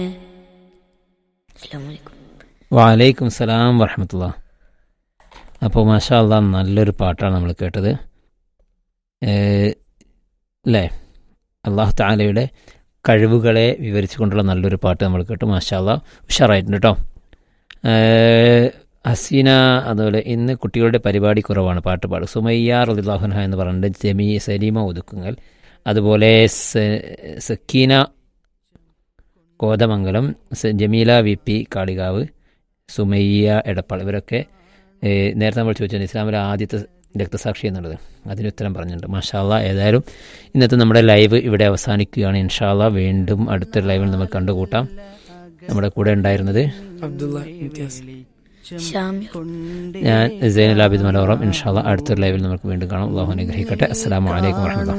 അസ്സലാമലൈക്കും വാലൈക്കും സലാം വറഹമത്തുള്ള അപ്പോൾ മാഷാ അല്ലാ നല്ലൊരു പാട്ടാണ് നമ്മൾ കേട്ടത് ഏഹ്, അല്ലേ അള്ളാഹു താലയുടെ കഴിവുകളെ വിവരിച്ചുകൊണ്ടുള്ള നല്ലൊരു പാട്ട് നമ്മൾ കേട്ടു മാഷാ അല്ലാ ഉഷാറായിട്ടുണ്ട് കേട്ടോ ഏഹ്, ഹസീന അതുപോലെ ഇന്ന് കുട്ടികളുടെ പരിപാടി കുറവാണ് പാട്ട് പാടും സുമയ്യ റലിദാഹുൻഹ എന്ന് പറഞ്ഞിട്ട് ജമീ സലീമ ഒതുക്കുങ്ങൽ അതുപോലെ സ- സക്കീന കോതമംഗലം സ- ജമീല വി പി കാളികാവ് സുമയ്യ എടപ്പാൾ ഇവരൊക്കെ ഏഹ്, നേരത്തെ നമ്മൾ ചോദിച്ചത് ഇസ്ലാമിലെ ആദ്യത്തെ രക്തസാക്ഷി എന്നുള്ളത് അതിന് ഉത്തരം പറഞ്ഞിട്ടുണ്ട് മാഷാല്ല ഏതായാലും ഇന്നത്തെ നമ്മുടെ ലൈവ് ഇവിടെ അവസാനിക്കുകയാണ് ഇൻഷാല്ല വീണ്ടും അടുത്തൊരു ലൈവിൽ നമുക്ക് കണ്ടുകൂട്ടാം നമ്മുടെ കൂടെ ഉണ്ടായിരുന്നത് അബ്ദുള്ള ഇംതിയാസ് ഷാമിർ ഞാൻ സൈനുൽ ആബിദ് മനോറം ഇൻഷാല്ല അടുത്തൊരു ലൈവിൽ നമുക്ക് വീണ്ടും കാണാം അള്ളാഹു അനുഗ്രഹിക്കട്ടെ അസ്സാം വലൈക്കും വർഹമത്തുള്ള